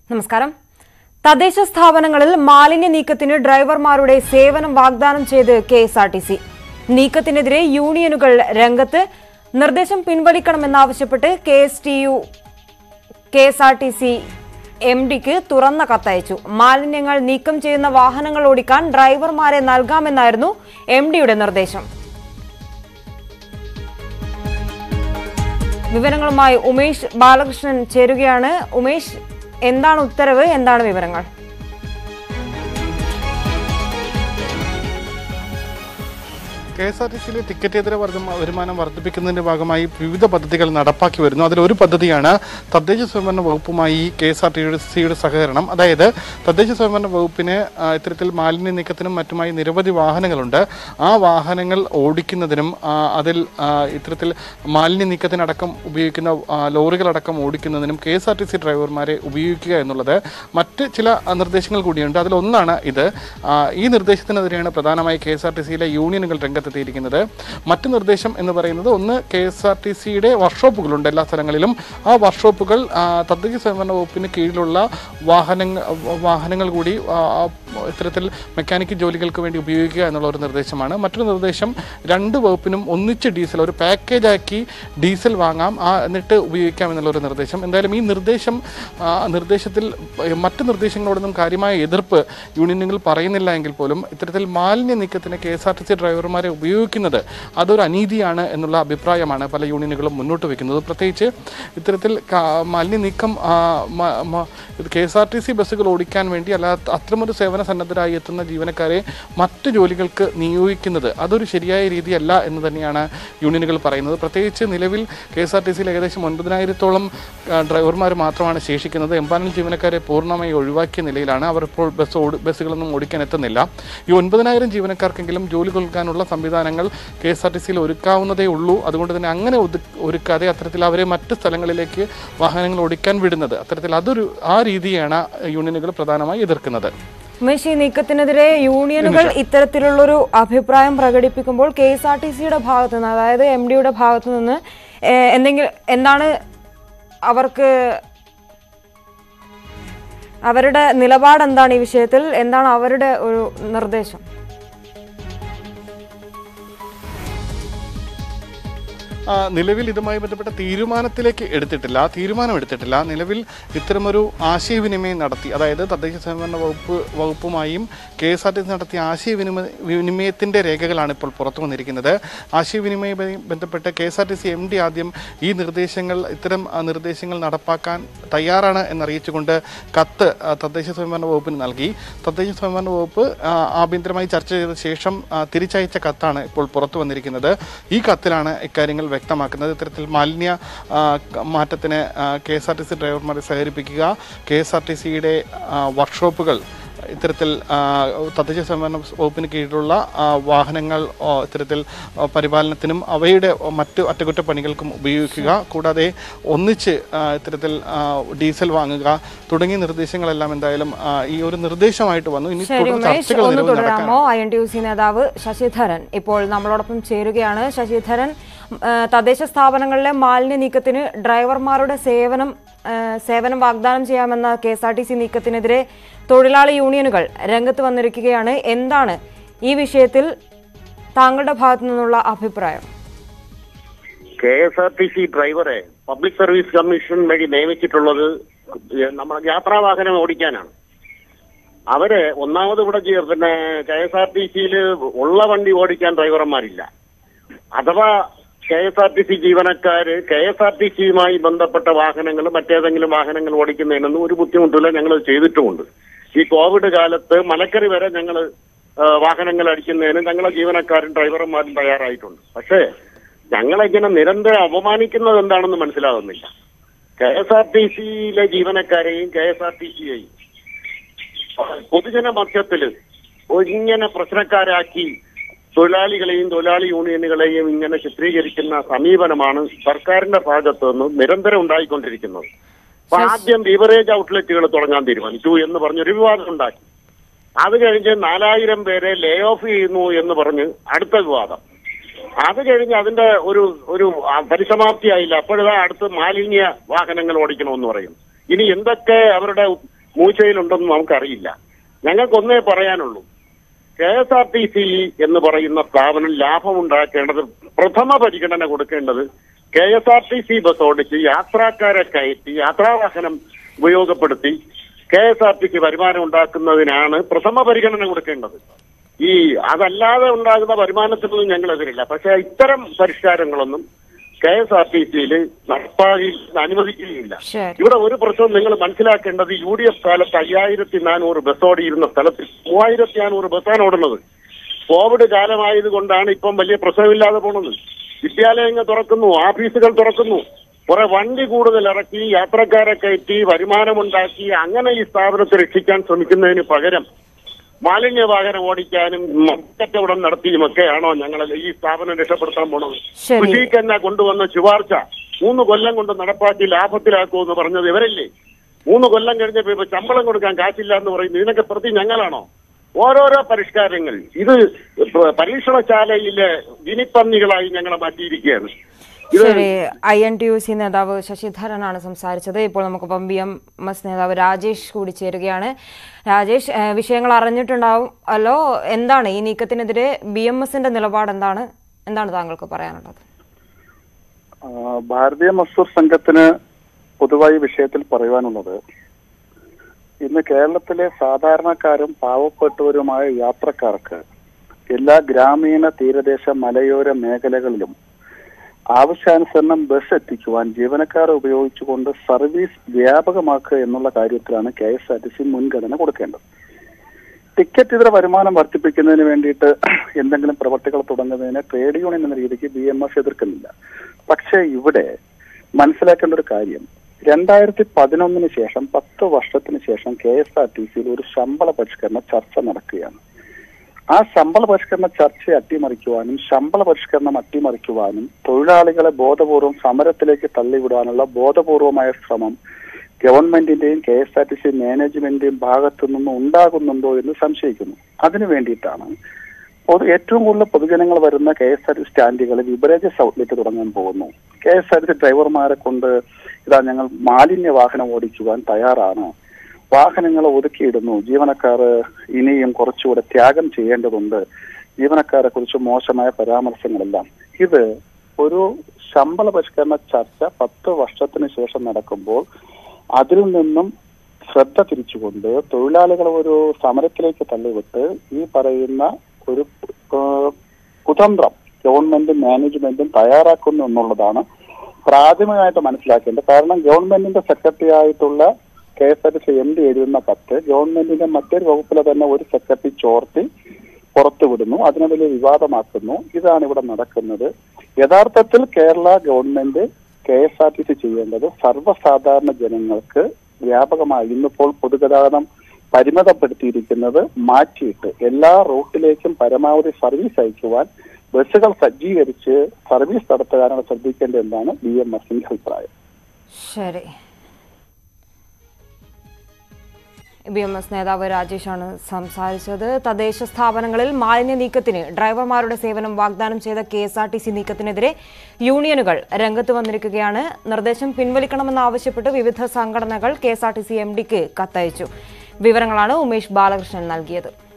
നമസ്കാരം തദ്ദേശ സ്ഥാപനങ്ങളിൽ മാലിന്യ നീക്കത്തിന് ഡ്രൈവർമാരുടെ സേവനം വാഗ്ദാനം ചെയ്ത് K S R T C നീക്കത്തിനെതിരെ യൂണിയനുകൾ രംഗത്ത് നിർദ്ദേശം പിൻവലിക്കണമെന്നാവശ്യപ്പെട്ട് K S T U K S R T C M ഡിക്ക് തുറന്ന കത്തയച്ചു മാലിന്യങ്ങൾ നീക്കം ചെയ്യുന്ന വാഹനങ്ങൾ ഓടിക്കാൻ ഡ്രൈവർമാരെ നൽകാമെന്നായിരുന്നു എം ഡിയുടെ നിർദ്ദേശം വിവരങ്ങളുമായി ഉമേഷ് ബാലകൃഷ്ണൻ ചേരുകയാണ് ഉമേഷ് എന്താണ് ഉത്തരവ് എന്താണ് വിവരങ്ങൾ കെ എസ് ആർ ടി സിയിലെ ടിക്കറ്റേതര വർദ്ധ- വരുമാനം വർദ്ധിപ്പിക്കുന്നതിന്റെ ഭാഗമായി വിവിധ പദ്ധതികൾ നടപ്പാക്കി വരുന്നു അതിലൊരു പദ്ധതിയാണ് തദ്ദേശ സ്വയംഭരണ വകുപ്പുമായി കെ എസ് ആർ ടി സിയുടെ സഹകരണം അതായത് തദ്ദേശ സ്വയംഭരണ വകുപ്പിന് ആ, ഇത്തരത്തിൽ മാലിന്യ നീക്കത്തിനും മറ്റുമായി നിരവധി വാഹനങ്ങളുണ്ട് ആ വാഹനങ്ങൾ ഓടിക്കുന്നതിനും ആ, അതിൽ ആ, ഇത്തരത്തിൽ മാലിന്യ നീക്കത്തിനടക്കം ഉപയോഗിക്കുന്ന ആ, ലോറികളടക്കം ഓടിക്കുന്നതിനും K S R T C ഡ്രൈവർമാരെ ഉപയോഗിക്കുക എന്നുള്ളത് മറ്റ് ചില ആ, നിർദ്ദേശങ്ങൾ കൂടിയുണ്ട് അതിലൊന്നാണ് ഇത് ആ, ഈ നിർദ്ദേശത്തിനെതിരെയാണ് പ്രധാനമായി കെ എസ് ആർ ടി സിയിലെ യൂണിയനുകൾ രംഗത്തെത്തിയിരിക്കുന്നത് മറ്റ് നിർദ്ദേശം എന്ന് പറയുന്നത് ഒന്ന് കെ എസ് ആർ ടി സിയുടെ വർക്ക്ഷോപ്പുകളുണ്ട് എല്ലാ സ്ഥലങ്ങളിലും ആ വർക്ക്ഷോപ്പുകൾ ആ, തദ്ദേശ സ്വയംഭരണ വകുപ്പിന് കീഴിലുള്ള വാഹനങ്ങൾ വാഹനങ്ങൾ കൂടി ആ, ആ, ഇത്തരത്തിൽ മെക്കാനിക്കൽ ജോലികൾക്ക് വേണ്ടി ഉപയോഗിക്കുക എന്നുള്ള ഒരു നിർദ്ദേശമാണ് മറ്റൊരു നിർദ്ദേശം രണ്ട് വകുപ്പിനും ഒന്നിച്ച് ഡീസൽ ഒരു പാക്കേജാക്കി ഡീസൽ വാങ്ങാം ആ എന്നിട്ട് ഉപയോഗിക്കാം എന്നുള്ള ഒരു നിർദ്ദേശം എന്തായാലും ഈ നിർദ്ദേശം ആ, നിർദ്ദേശത്തിൽ മറ്റ് നിർദ്ദേശങ്ങളോടൊന്നും കാര്യമായ എതിർപ്പ് യൂണിയനുകൾ പറയുന്നില്ല എങ്കിൽ പോലും ഇത്തരത്തിൽ മാലിന്യ നീക്കത്തിന് K S R T C ഡ്രൈവർമാരെ ഉപയോഗിക്കുന്നത് അതൊരു അനീതിയാണ് എന്നുള്ള അഭിപ്രായമാണ് പല യൂണിയനുകളും മുന്നോട്ട് വയ്ക്കുന്നത് പ്രത്യേകിച്ച് ഇത്തരത്തിൽ കാ- മാലിന്യ നീക്കം K S R T C ബസ്സുകൾ ഓടിക്കാൻ വേണ്ടി അല്ലാത്ത അത്തരമൊരു സേവന സന്നദ്ധരായി എത്തുന്ന ജീവനക്കാരെ മറ്റ് ജോലികൾക്ക് നിയോഗിക്കുന്നത് അതൊരു ശരിയായ രീതിയല്ല എന്ന് തന്നെയാണ് യൂണിയനുകൾ പറയുന്നത് പ്രത്യേകിച്ച് നിലവിൽ കെ എസ് ആർ ടി സിയിൽ ഏകദേശം ഒൻപതിനായിരത്തോളം ഡ്രൈവർമാർ മാത്രമാണ് ശേഷിക്കുന്നത് എംപാനൽ ജീവനക്കാരെ പൂർണ്ണമായി ഒഴിവാക്കിയ നിലയിലാണ് അവർ ഇപ്പോൾ ബസ് ഓടി ബസ്സുകളൊന്നും ഓടിക്കാൻ എത്തുന്നില്ല ഈ ഒൻപതിനായിരം ജീവനക്കാർക്കെങ്കിലും ജോലി കൊടുക്കാനുള്ള സംവിധാനങ്ങൾ കെ എസ് ആർ ടി സിയിൽ ഒരുക്കാവുന്നതേ ഉള്ളൂ അതുകൊണ്ട് തന്നെ അങ്ങനെ ഒതു- ഒരുക്കാതെ അത്തരത്തിൽ അവരെ മറ്റ് സ്ഥലങ്ങളിലേക്ക് വാഹനങ്ങൾ ഓടിക്കാൻ വിടുന്നത് അത്തരത്തിൽ അതൊരു ആ രീതിയാണ് യൂണിയനുകൾ പ്രധാനമായി എതിർക്കുന്നത് ഉമേഷ് ഈ നീക്കത്തിനെതിരെ യൂണിയനുകൾ ഇത്തരത്തിലുള്ളൊരു അഭിപ്രായം പ്രകടിപ്പിക്കുമ്പോൾ കെ എസ് ആർ ടി സിയുടെ ഭാഗത്തു നിന്ന് അതായത് എം ഡിയുടെ ഭാഗത്തു നിന്ന് ഏഹ്, എന്തെങ്കിലും എന്താണ് അവർക്ക് അവരുടെ നിലപാട് എന്താണ് ഈ വിഷയത്തിൽ എന്താണ് അവരുടെ ഒരു നിർദ്ദേശം ആ, നിലവിൽ ഇതുമായി ബന്ധപ്പെട്ട തീരുമാനത്തിലേക്ക് എടുത്തിട്ടില്ല ആ തീരുമാനം എടുത്തിട്ടില്ല നിലവിൽ ഇത്തരമൊരു ആശയവിനിമയം നടത്തി അതായത് തദ്ദേശ സ്വയംഭരണ വകുപ്പ് വകുപ്പുമായും K S R T C നടത്തിയ ആശയവിനിമയ വിനിമയത്തിൻ്റെ രേഖകളാണ് ഇപ്പോൾ പുറത്തു വന്നിരിക്കുന്നത് ആശയവിനിമയവുമായി ബന്ധപ്പെട്ട് K S R T C M D ആദ്യം ഈ നിർദ്ദേശങ്ങൾ ഇത്തരം ആ, നിർദ്ദേശങ്ങൾ നടപ്പാക്കാൻ തയ്യാറാണ് എന്നറിയിച്ചുകൊണ്ട് കത്ത് ആ, തദ്ദേശ സ്വയംഭരണ വകുപ്പിന് നൽകി തദ്ദേശ സ്വയംഭരണ വകുപ്പ് ആ, ആഭ്യന്തരമായി ചർച്ച ചെയ്ത ശേഷം ആ, തിരിച്ചയച്ച കത്താണ് ഇപ്പോൾ പുറത്തു വന്നിരിക്കുന്നത് ഈ കത്തിലാണ് ഇക്കാര്യങ്ങൾ വ്യക്തമാക്കുന്നത് ഇത്തരത്തിൽ മാലിന്യ ആ, ക- മാറ്റത്തിന് K S R T C ഡ്രൈവർമാരെ സഹകരിപ്പിക്കുക കെ എസ് ആർ ടി സിയുടെ വർക്ക്ഷോപ്പുകൾ ഇത്തരത്തിൽ ആ, തദ്ദേശ സ്വയംഭരണ വകുപ്പിന് കീഴിലുള്ള ആ, വാഹനങ്ങൾ ആ, ഇത്തരത്തിൽ ആ, പരിപാലനത്തിനും അവയുടെ മറ്റ് അറ്റകുറ്റപ്പണികൾക്കും ഉപയോഗിക്കുക കൂടാതെ ഒന്നിച്ച് ആ, ഇത്തരത്തിൽ ആ, ഡീസൽ വാങ്ങുക തുടങ്ങിയ നിർദ്ദേശങ്ങളെല്ലാം എന്തായാലും ആ, ഈ ഒരു നിർദ്ദേശമായിട്ട് വന്നു ഇനി ശരി തുടർ ഉമേഷ് ചർച്ചകൾ ഒന്ന് നിലവിൽ നടക്കാൻ തുടരാമോ I N T U C നേതാവ് ശശിധരൻ ഇപ്പോൾ നമ്മളോടൊപ്പം ചേരുകയാണ് ശശിധരൻ ആ, തദ്ദേശ സ്ഥാപനങ്ങളിലെ മാലിന്യ നീക്കത്തിന് ഡ്രൈവർമാരുടെ സേവനം ആ, സേവനം വാഗ്ദാനം ചെയ്യാമെന്ന K S R T C നീക്കത്തിനെതിരെ തൊഴിലാളി യൂണിയനുകൾ രംഗത്ത് വന്നിരിക്കുകയാണ് എന്താണ് ഈ വിഷയത്തിൽ താങ്കളുടെ ഭാഗത്തു നിന്നുള്ള അഭിപ്രായം K S R T C ഡ്രൈവറെ പബ്ലിക് സർവീസ് കമ്മീഷൻ വഴി നിയമിച്ചിട്ടുള്ളത് നമ്മുടെ യാത്രാ വാഹനം ഓടിക്കാനാണ് അവര് ഒന്നാമത് ഇവിടെ ചെയ്യ- പിന്നെ കെ എസ് ആർ ടി സിയിൽ ഉള്ള വണ്ടി ഓടിക്കാൻ ഡ്രൈവർമാരില്ല അഥവാ K S R T C ജീവനക്കാര് കെ എസ് ആർ ടി സിയുമായി ബന്ധപ്പെട്ട വാഹനങ്ങൾ മറ്റേതെങ്കിലും വാഹനങ്ങൾ ഓടിക്കുന്നതിനൊന്നും ഒരു ബുദ്ധിമുട്ടില്ല ഞങ്ങൾ ചെയ്തിട്ടുമുണ്ട് ഈ കോവിഡ് കാലത്ത് മലക്കറി വരെ ഞങ്ങൾ വാഹനങ്ങൾ അടിക്കുന്നതിന് ഞങ്ങളെ ജീവനക്കാരും ഡ്രൈവർമാരും തയ്യാറായിട്ടുണ്ട് പക്ഷേ ഞങ്ങളിങ്ങനെ നിരന്തരം അപമാനിക്കുന്നത് എന്താണെന്ന് മനസ്സിലാകുന്നില്ല കെ എസ് ആർ ടി സിയിലെ ജീവനക്കാരെയും കെ എസ് ആർ ടി സിയെയും പൊതുജന മധ്യത്തില് ഇങ്ങനെ പ്രശ്നക്കാരാക്കി തൊഴിലാളികളെയും തൊഴിലാളി യൂണിയനുകളെയും ഇങ്ങനെ ചിത്രീകരിക്കുന്ന സമീപനമാണ് സർക്കാരിന്റെ ഭാഗത്തു നിന്ന് നിരന്തരം ഉണ്ടായിക്കൊണ്ടിരിക്കുന്നത് അപ്പൊ ആദ്യം ബീവറേജ് ഔട്ട്ലെറ്റുകൾ തുടങ്ങാൻ തീരുമാനിച്ചു എന്ന് പറഞ്ഞൊരു വിവാദം ഉണ്ടാക്കി അത് കഴിഞ്ഞ് നാലായിരം പേരെ ലേ ഓഫ് ചെയ്യുന്നു എന്ന് പറഞ്ഞ് അടുത്ത വിവാദം അത് കഴിഞ്ഞ് അതിന്റെ ഒരു ഒരു ആ, പരിസമാപ്തി ആയില്ല അപ്പോഴാ അടുത്ത് മാലിന്യ വാഹനങ്ങൾ ഓടിക്കണമെന്ന് പറയും ഇനി എന്തൊക്കെ അവരുടെ മൂച്ചയിലുണ്ടെന്ന് നമുക്കറിയില്ല ഞങ്ങൾക്കൊന്നേ പറയാനുള്ളൂ K S R T C എന്ന് പറയുന്ന സ്ഥാപനം ലാഭമുണ്ടാക്കേണ്ടത് പ്രഥമ പരിഗണന കൊടുക്കേണ്ടത് K S R T C bus ഓടിച്ച് യാത്രക്കാരെ കയറ്റി യാത്രാവാഹനം ഉപയോഗപ്പെടുത്തി K S R T C വരുമാനം ഉണ്ടാക്കുന്നതിനാണ് പ്രഥമ പരിഗണന കൊടുക്കേണ്ടത് ഈ അതല്ലാതെ ഉണ്ടാകുന്ന വരുമാനത്തിനൊന്നും ഞങ്ങളെതിരില്ല പക്ഷെ ഇത്തരം പരിഷ്കാരങ്ങളൊന്നും കെ എസ് ആർ ടി സിയിൽ നടപ്പാക്കി അനുവദിക്കുകയില്ല ശരി ഇവിടെ ഒരു പ്രശ്നം നിങ്ങൾ മനസ്സിലാക്കേണ്ടത് യു ഡി എഫ് കാലത്ത് അയ്യായിരത്തി നാനൂറ് ബസ് ഓടിയിരുന്ന സ്ഥലത്ത് മൂവായിരത്തി നാനൂറ് ബസ്സാണ് ഓടുന്നത് കോവിഡ് കാലമായത് കൊണ്ടാണ് ഇപ്പം വലിയ പ്രശ്നമില്ലാതെ പോണത് വിദ്യാലയങ്ങൾ തുറക്കുന്നു ഓഫീസുകൾ തുറക്കുന്നു കുറെ വണ്ടി കൂടുതൽ ഇറക്കി യാത്രക്കാരെ കയറ്റി വരുമാനമുണ്ടാക്കി അങ്ങനെ ഈ സ്ഥാപനത്തെ രക്ഷിക്കാൻ ശ്രമിക്കുന്നതിന് പകരം മാലിന്യ വാഹനം ഓടിക്കാനും കച്ചവടം നടത്തിയുമൊക്കെയാണോ ഞങ്ങൾ ഈ സ്ഥാപനം രക്ഷപ്പെടുത്താൻ പോണത് ശരി. കൃഷിക്ക് തന്നെ കൊണ്ടുവന്ന ശുപാർശ മൂന്ന് കൊല്ലം കൊണ്ട് നടപ്പാക്കി ലാഭത്തിലാക്കുമെന്ന് പറഞ്ഞത് ഇവരല്ലേ മൂന്ന് കൊല്ലം കഴിഞ്ഞപ്പോ ഇപ്പൊ ശമ്പളം കൊടുക്കാൻ കാശില്ല എന്ന് പറയുന്നത് ഇതിനൊക്കെ പ്രതി ഞങ്ങളാണോ ഓരോരോ പരിഷ്കാരങ്ങൾ ഇത് പ- പരീക്ഷണശാലയിലെ ഗിനിപ്പന്നികളായി ഞങ്ങളെ മാറ്റിയിരിക്കുകയാണ് ഇത് ശരി I N T U C നേതാവ് ശശിധരനാണ് സംസാരിച്ചത് ഇപ്പോൾ നമുക്കിപ്പം ബി എം എസ് നേതാവ് രാജേഷ് കൂടി ചേരുകയാണ് രാജേഷ് ഏഹ്, വിഷയങ്ങൾ അറിഞ്ഞിട്ടുണ്ടാവും അല്ലോ എന്താണ് ഈ നീക്കത്തിനെതിരെ ബി എം എസിന്റെ നിലപാട് എന്താണ് എന്താണ് താങ്കൾക്ക് പറയാനുള്ളത് ആ, ഭാരതീയ മസ്ദൂർ സംഘത്തിന് പൊതുവായി ഈ വിഷയത്തിൽ പറയുവാനുള്ളത് ഇന്ന് കേരളത്തിലെ സാധാരണക്കാരും പാവപ്പെട്ടവരുമായ യാത്രക്കാർക്ക് എല്ലാ ഗ്രാമീണ തീരദേശ മലയോര മേഖലകളിലും ആവശ്യാനുസരണം ബസ് എത്തിക്കുവാൻ ജീവനക്കാരെ ഉപയോഗിച്ചുകൊണ്ട് സർവീസ് വ്യാപകമാക്കുക എന്നുള്ള കാര്യത്തിലാണ് K S R T C മുൻഗണന കൊടുക്കേണ്ടത് ടിക്കറ്റ് ഇതര വരുമാനം വർദ്ധിപ്പിക്കുന്നതിന് വേണ്ടിയിട്ട് എന്തെങ്കിലും പ്രവർത്തികൾ തുടങ്ങുന്നതിന് ട്രേഡ് യൂണിയൻ എന്ന രീതിക്ക് ബി എം എഫ് എതിർക്കുന്നില്ല പക്ഷേ ഇവിടെ മനസ്സിലാക്കേണ്ട ഒരു കാര്യം രണ്ടായിരത്തി പതിനൊന്നിന് ശേഷം പത്ത് വർഷത്തിന് ശേഷം കെ എസ് ആർ ടി സിയിൽ ഒരു ശമ്പള പരിഷ്കരണ ചർച്ച നടക്കുകയാണ് ആ ശമ്പള പരിഷ്കരണ ചർച്ചയെ അട്ടിമറിക്കുവാനും ശമ്പള പരിഷ്കരണം അട്ടിമറിക്കുവാനും തൊഴിലാളികളെ ബോധപൂർവം സമരത്തിലേക്ക് തള്ളിവിടാനുള്ള ബോധപൂർവമായ ശ്രമം ഗവൺമെന്റിന്റെയും K S R T C മാനേജ്മെന്റിന്റെയും ഭാഗത്തു നിന്ന് ഉണ്ടാകുന്നുണ്ടോ എന്ന് സംശയിക്കുന്നു അതിനു വേണ്ടിയിട്ടാണ് പൊതു ഏറ്റവും കൂടുതൽ പൊതുജനങ്ങൾ വരുന്ന കെ എസ് ആർ ടി സ്റ്റാൻഡുകൾ ബിവറേജസ് ഔട്ട്ലെറ്റ് തുടങ്ങാൻ പോകുന്നു കെ എസ് ആർ ടി ഡ്രൈവർമാരെ കൊണ്ട് ഇതാ ഞങ്ങൾ മാലിന്യ വാഹനം ഓടിക്കുവാൻ തയ്യാറാണ് വാഹനങ്ങൾ ഒതുക്കിയിടുന്നു ജീവനക്കാർ ഇനിയും കുറച്ചുകൂടെ ത്യാഗം ചെയ്യേണ്ടതുണ്ട് ജീവനക്കാരെ കുറിച്ച് മോശമായ പരാമർശങ്ങളെല്ലാം ഇത് ഒരു ശമ്പള പരിഷ്കരണ ചർച്ച പത്ത് വർഷത്തിന് ശേഷം നടക്കുമ്പോൾ അതിൽ നിന്നും ശ്രദ്ധ തിരിച്ചുകൊണ്ട് തൊഴിലാളികളെ ഒരു സമരത്തിലേക്ക് തള്ളിവിട്ട് ഈ പറയുന്ന ഒരു ആ, കുതന്ത്രം ഗവൺമെന്റും മാനേജ്മെന്റും തയ്യാറാക്കുന്നു എന്നുള്ളതാണ് പ്രാഥമികമായിട്ട് മനസ്സിലാക്കേണ്ടത് കാരണം ഗവൺമെന്റിന്റെ സെക്രട്ടറി ആയിട്ടുള്ള K S R T C M D എഴുതുന്ന കത്ത് ഗവൺമെന്റിന്റെ മറ്റൊരു വകുപ്പിലെ തന്നെ ഒരു സെക്രട്ടറി ചോർത്തി പുറത്തുവിടുന്നു അതിനെ വലിയ വിവാദമാക്കുന്നു ഇതാണ് ഇവിടെ നടക്കുന്നത് യഥാർത്ഥത്തിൽ Kerala government K S R T C ചെയ്യേണ്ടത് സർവ്വസാധാരണ ജനങ്ങൾക്ക് വ്യാപകമായി ഇന്നിപ്പോൾ പൊതുഗതാഗതം പരിമിതപ്പെടുത്തിയിരിക്കുന്നത് മാറ്റിയിട്ട് എല്ലാ റൂട്ടിലേക്കും പരമാവധി സർവീസ് അയക്കുവാൻ ബസ്സുകൾ സജ്ജീകരിച്ച് സർവീസ് നടത്തുവാനാണ് ശ്രദ്ധിക്കേണ്ടത് എന്നാണ് ബി എം എസിന്റെ അഭിപ്രായം ശരി ബി എം എസ് നേതാവ് രാജേഷാണ് സംസാരിച്ചത് തദ്ദേശ സ്ഥാപനങ്ങളിൽ മാലിന്യ നീക്കത്തിന് ഡ്രൈവർമാരുടെ സേവനം വാഗ്ദാനം ചെയ്ത K S R T C നീക്കത്തിനെതിരെ യൂണിയനുകൾ രംഗത്ത് വന്നിരിക്കുകയാണ് നിർദ്ദേശം പിൻവലിക്കണമെന്നാവശ്യപ്പെട്ട് വിവിധ സംഘടനകൾ K S R T C M ഡിക്ക് കത്തയച്ചു വിവരങ്ങളാണ് ഉമേഷ് ബാലകൃഷ്ണൻ നൽകിയത്